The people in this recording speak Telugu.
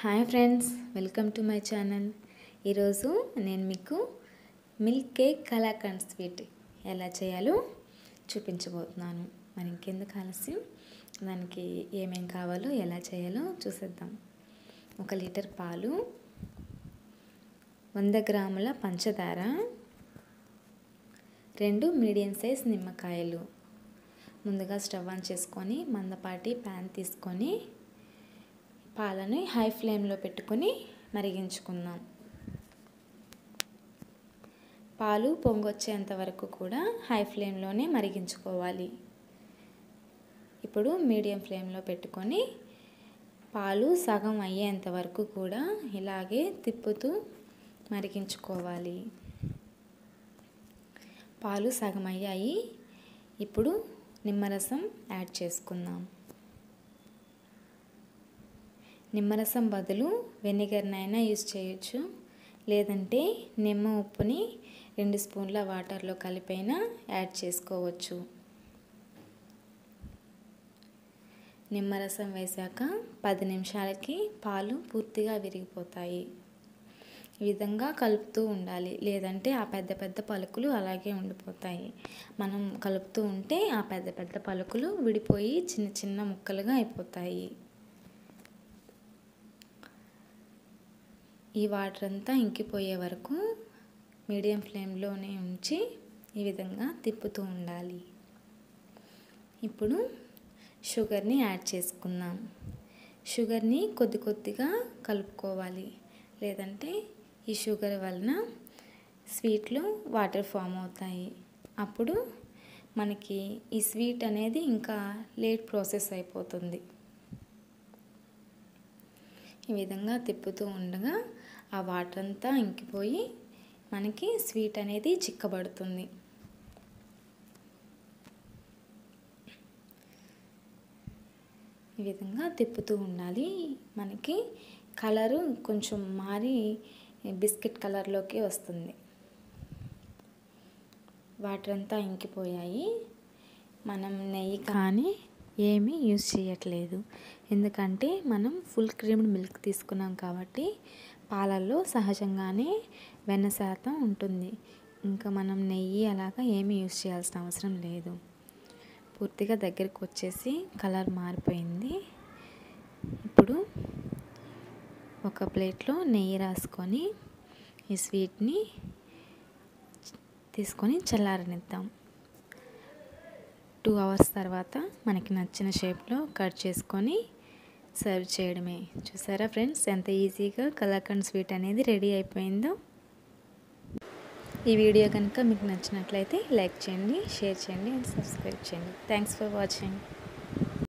hi friends welcome to my channel ఈరోజు నేను మీకు మిల్క్ కేక్ కలాకండ్ స్వీట్ ఎలా చేయాలో చూపించబోతున్నాను మరి ఇంకెందుకు ఆలస్యం దానికి ఏమేం కావాలో ఎలా చేయాలో చూసేద్దాం ఒక లీటర్ పాలు వంద గ్రాముల పంచదార రెండు మీడియం సైజ్ నిమ్మకాయలు ముందుగా స్టవ్ ఆన్ చేసుకొని మందపాటి ప్యాన్ తీసుకొని పాలని హై ఫ్లేమ్లో పెట్టుకొని మరిగించుకుందాం పాలు పొంగొచ్చేంత వరకు కూడా హై ఫ్లేమ్లోనే మరిగించుకోవాలి ఇప్పుడు మీడియం ఫ్లేమ్లో పెట్టుకొని పాలు సగం అయ్యేంత వరకు కూడా ఇలాగే తిప్పుతూ మరిగించుకోవాలి పాలు సగం అయ్యాయి ఇప్పుడు నిమ్మరసం యాడ్ చేసుకుందాం నిమ్మరసం బదులు వెనిగర్నైనా యూజ్ చేయొచ్చు లేదంటే నిమ్మ ఉప్పుని రెండు స్పూన్ల వాటర్లో కలిపైనా యాడ్ చేసుకోవచ్చు నిమ్మరసం వేశాక పది నిమిషాలకి పాలు పూర్తిగా విరిగిపోతాయి ఈ విధంగా కలుపుతూ ఉండాలి లేదంటే ఆ పెద్ద పెద్ద పలుకులు అలాగే ఉండిపోతాయి మనం కలుపుతూ ఉంటే ఆ పెద్ద పెద్ద పలుకులు విడిపోయి చిన్న చిన్న ముక్కలుగా అయిపోతాయి ఈ వాటర్ అంతా ఇంకిపోయే వరకు మీడియం ఫ్లేమ్లోనే ఉంచి ఈ విధంగా తిప్పుతూ ఉండాలి ఇప్పుడు షుగర్ని యాడ్ చేసుకుందాం షుగర్ని కొద్ది కొద్దిగా కలుపుకోవాలి లేదంటే ఈ షుగర్ వలన స్వీట్లో వాటర్ ఫామ్ అవుతాయి అప్పుడు మనకి ఈ స్వీట్ అనేది ఇంకా లేట్ ప్రాసెస్ అయిపోతుంది ఈ విధంగా తిప్పుతూ ఉండగా ఆ వాటర్ అంతా ఇంకిపోయి మనకి స్వీట్ అనేది చిక్కబడుతుంది ఈ విధంగా తిప్పుతూ ఉండాలి మనకి కలరు కొంచెం మారి బిస్కెట్ కలర్లోకి వస్తుంది వాటర్ అంతా ఇంకిపోయాయి మనం నెయ్యి కానీ ఏమీ యూజ్ చేయట్లేదు ఎందుకంటే మనం ఫుల్ క్రీమ్డ్ మిల్క్ తీసుకున్నాం కాబట్టి పాలల్లో సహజంగానే వెన్న శాతం ఉంటుంది ఇంకా మనం నెయ్యి అలాగా ఏమీ యూజ్ చేయాల్సిన అవసరం లేదు పూర్తిగా దగ్గరికి వచ్చేసి కలర్ మారిపోయింది ఇప్పుడు ఒక ప్లేట్లో నెయ్యి రాసుకొని ఈ స్వీట్ని తీసుకొని చల్లారనిద్దాం టూ అవర్స్ తర్వాత మనకి నచ్చిన షేప్లో కట్ చేసుకొని సర్వ్ చేయడమే చూసారా ఫ్రెండ్స్ ఎంత ఈజీగా కలాకండ్ స్వీట్ అనేది రెడీ అయిపోయిందో ఈ వీడియో కనుక మీకు నచ్చినట్లయితే లైక్ చేయండి షేర్ చేయండి అండ్ సబ్స్క్రైబ్ చేయండి థ్యాంక్స్ ఫర్ వాచింగ్